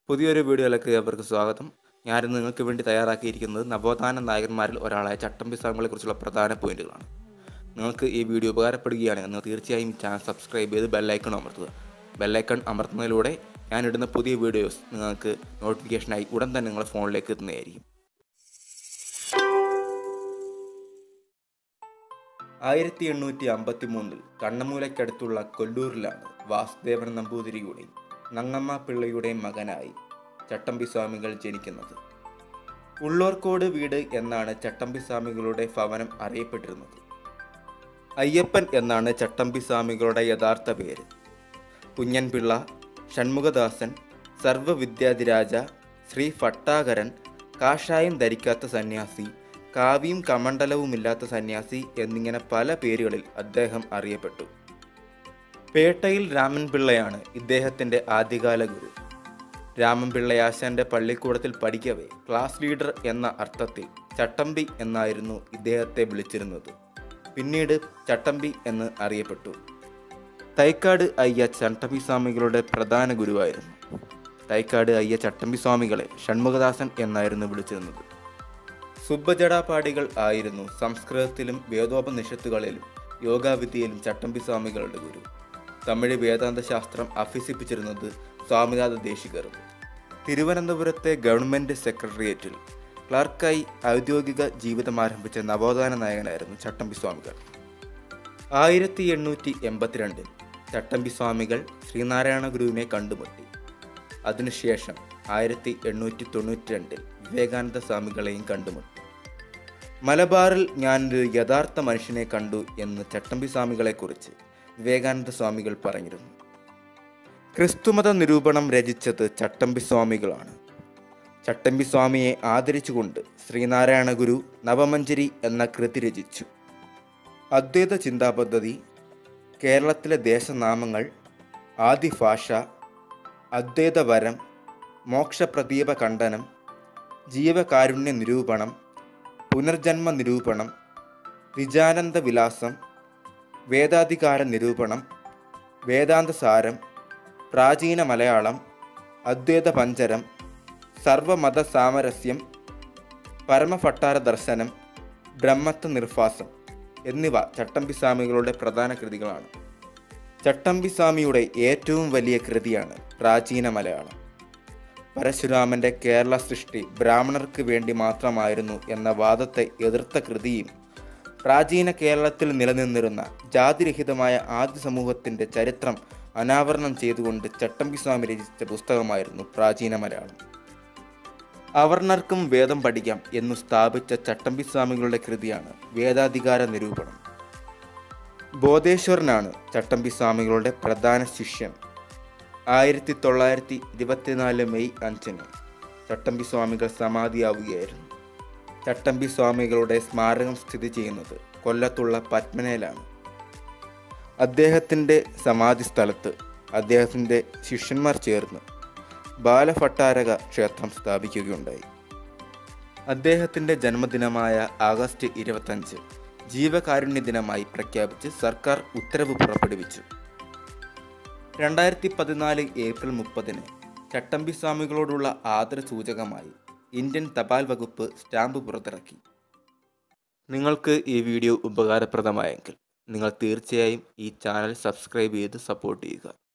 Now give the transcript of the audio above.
പുതിയൊരു വീഡിയോയിലേക്ക് അവർക്ക് സ്വാഗതം ഞാനിന്ന് നിങ്ങൾക്ക് വേണ്ടി തയ്യാറാക്കിയിരിക്കുന്നത് നവോത്ഥാന നായകന്മാരിൽ ഒരാളായ ചട്ടമ്പി സ്വാമികളെക്കുറിച്ചുള്ള പ്രധാന പോയിന്റുകളാണ് നിങ്ങൾക്ക് ഈ വീഡിയോ ഉപകാരപ്പെടുകയാണെങ്കിൽ നിങ്ങൾ തീർച്ചയായും ഈ ചാനൽ സബ്സ്ക്രൈബ് ചെയ്ത് ബെല്ലൈക്കൺ അമർത്തുക ബെല്ലൈക്കൺ അമർത്തുന്നതിലൂടെ ഞാനിടുന്ന പുതിയ വീഡിയോസ് നിങ്ങൾക്ക് നോട്ടിഫിക്കേഷനായി ഉടൻ തന്നെ നിങ്ങളുടെ ഫോണിലേക്ക് എത്തുന്നതായിരിക്കും ആയിരത്തി എണ്ണൂറ്റി അമ്പത്തി മൂന്നിൽ കണ്ണമൂലയ്ക്കടുത്തുള്ള കൊല്ലൂരിലാണ് വാസുദേവൻ നമ്പൂതിരിയുടെയും നങ്ങമ്മ പിള്ളയുടെയും മകനായി ചട്ടമ്പി സ്വാമികൾ ജനിക്കുന്നത് ഉള്ളോർക്കോട് വീട് എന്നാണ് ചട്ടമ്പി സ്വാമികളുടെ ഭവനം അറിയപ്പെട്ടിരുന്നത് അയ്യപ്പൻ എന്നാണ് ചട്ടമ്പി സ്വാമികളുടെ യഥാർത്ഥ പേര് കുഞ്ഞൻപിള്ള ഷൺമുഖദാസൻ സർവവിദ്യാധിരാജ ശ്രീ ഭട്ടാകരൻ കാഷായം ധരിക്കാത്ത സന്യാസി കാവിയും കമണ്ഡലവുമില്ലാത്ത സന്യാസി എന്നിങ്ങനെ പല പേരുകളിൽ അദ്ദേഹം അറിയപ്പെട്ടു പേട്ടയിൽ രാമൻപിള്ളയാണ് ഇദ്ദേഹത്തിൻ്റെ ആദ്യകാല ഗുരു രാമൻപിള്ളയാശാന്റെ പള്ളിക്കൂടത്തിൽ പഠിക്കവേ ക്ലാസ് ലീഡർ എന്ന അർത്ഥത്തിൽ ചട്ടമ്പി എന്നായിരുന്നു ഇദ്ദേഹത്തെ വിളിച്ചിരുന്നത് പിന്നീട് ചട്ടമ്പി എന്ന് അറിയപ്പെട്ടു തൈക്കാട് അയ്യ ചട്ടമ്പി സ്വാമികളുടെ പ്രധാന ഗുരുവായിരുന്നു തൈക്കാട് അയ്യ ചട്ടമ്പി സ്വാമികളെ ഷൺമുഖദാസൻ എന്നായിരുന്നു വിളിച്ചിരുന്നത് സുബ്ബജടാപാടികൾ ആയിരുന്നു സംസ്കൃതത്തിലും വേദോപനിഷത്തുകളിലും യോഗാവിദ്യയിലും ചട്ടമ്പി സ്വാമികളുടെ ഗുരു തമിഴ് വേദാന്ത ശാസ്ത്രം അഭ്യസിപ്പിച്ചിരുന്നത് സ്വാമിനാഥ ദേശികറും തിരുവനന്തപുരത്തെ ഗവൺമെൻറ് സെക്രട്ടേറിയറ്റിൽ ക്ലർക്കായി ഔദ്യോഗിക ജീവിതം ആരംഭിച്ച നവോത്ഥാന നായകനായിരുന്നു ചട്ടമ്പി സ്വാമികൾ ആയിരത്തി എണ്ണൂറ്റി എൺപത്തിരണ്ടിൽ ചട്ടമ്പി സ്വാമികൾ ശ്രീനാരായണ ഗുരുവിനെ കണ്ടുമുട്ടി അതിനുശേഷം ആയിരത്തി എണ്ണൂറ്റി തൊണ്ണൂറ്റി രണ്ടിൽ വിവേകാനന്ദ സ്വാമികളെയും കണ്ടുമുട്ടി മലബാറിൽ ഞാനൊരു യഥാർത്ഥ മനുഷ്യനെ കണ്ടു എന്ന് ചട്ടമ്പി സ്വാമികളെക്കുറിച്ച് വിവേകാനന്ദ സ്വാമികൾ പറഞ്ഞിരുന്നു ക്രിസ്തുമത നിരൂപണം രചിച്ചത് ചട്ടമ്പി സ്വാമികളാണ് ചട്ടമ്പി സ്വാമിയെ ആദരിച്ചുകൊണ്ട് ശ്രീനാരായണ ഗുരു നവമഞ്ചരി എന്ന കൃതി രചിച്ചു അദ്വൈത ചിന്താ പദ്ധതി കേരളത്തിലെ ദേശനാമങ്ങൾ ആദിഭാഷ അദ്വൈതവരം മോക്ഷപ്രദീപ ഖണ്ഡനം ജീവകാരുണ്യ നിരൂപണം പുനർജന്മ നിരൂപണം വിജാനന്ദ വിലാസം വേദാധികാര നിരൂപണം വേദാന്തസാരം പ്രാചീന മലയാളം അദ്വൈത പഞ്ചരം സർവമത സാമരസ്യം പരമഭട്ടാര ദർശനം ബ്രഹ്മത്വ നിർഫാസം എന്നിവ ചട്ടമ്പി സ്വാമികളുടെ പ്രധാന കൃതികളാണ് ചട്ടമ്പി സ്വാമിയുടെ ഏറ്റവും വലിയ കൃതിയാണ് പ്രാചീന മലയാളം പരശുരാമന്റെ കേരള സൃഷ്ടി ബ്രാഹ്മണർക്ക് വേണ്ടി മാത്രമായിരുന്നു എന്ന വാദത്തെ എതിർത്ത കൃതിയും പ്രാചീന കേരളത്തിൽ നിലനിന്നിരുന്ന ജാതിരഹിതമായ ആദ്യ സമൂഹത്തിന്റെ ചരിത്രം അനാവരണം ചെയ്തുകൊണ്ട് ചട്ടമ്പി സ്വാമി രചിച്ച പുസ്തകമായിരുന്നു പ്രാചീന മലയാളം അവർണർക്കും വേദം പഠിക്കാം എന്നു സ്ഥാപിച്ച ചട്ടമ്പി സ്വാമികളുടെ കൃതിയാണ് വേദാധികാര നിരൂപണം ബോധേശ്വരനാണ് ചട്ടമ്പി സ്വാമികളുടെ പ്രധാന ശിഷ്യൻ ആയിരത്തി തൊള്ളായിരത്തി ഇരുപത്തിനാല് മെയ് അഞ്ചിന് ചട്ടമ്പി സ്വാമികൾ സമാധിയാവുകയായിരുന്നു ചട്ടമ്പി സ്വാമികളുടെ സ്മാരകം സ്ഥിതി ചെയ്യുന്നത് കൊല്ലത്തുള്ള പത്മനയിലാണ് അദ്ദേഹത്തിൻ്റെ സമാധി സ്ഥലത്ത് അദ്ദേഹത്തിൻ്റെ ശിഷ്യന്മാർ ചേർന്ന് ബാലഭട്ടാരക ക്ഷേത്രം സ്ഥാപിക്കുകയുണ്ടായി അദ്ദേഹത്തിൻ്റെ ജന്മദിനമായ ആഗസ്റ്റ് ഇരുപത്തഞ്ച് ജീവകാരുണ്യ ദിനമായി പ്രഖ്യാപിച്ച് സർക്കാർ ഉത്തരവ് പുറപ്പെടുവിച്ചു രണ്ടായിരത്തി പതിനാല് ഏപ്രിൽ മുപ്പതിന് ചട്ടമ്പി സ്വാമികളോടുള്ള ആദരസൂചകമായി ഇന്ത്യൻ തപാൽ വകുപ്പ് സ്റ്റാമ്പ് പുറത്തിറക്കി നിങ്ങൾക്ക് ഈ വീഡിയോ ഉപകാരപ്രദമായെങ്കിൽ നിങ്ങൾ തീർച്ചയായും ഈ ചാനൽ സബ്സ്ക്രൈബ് ചെയ്ത് സപ്പോർട്ട് ചെയ്യുക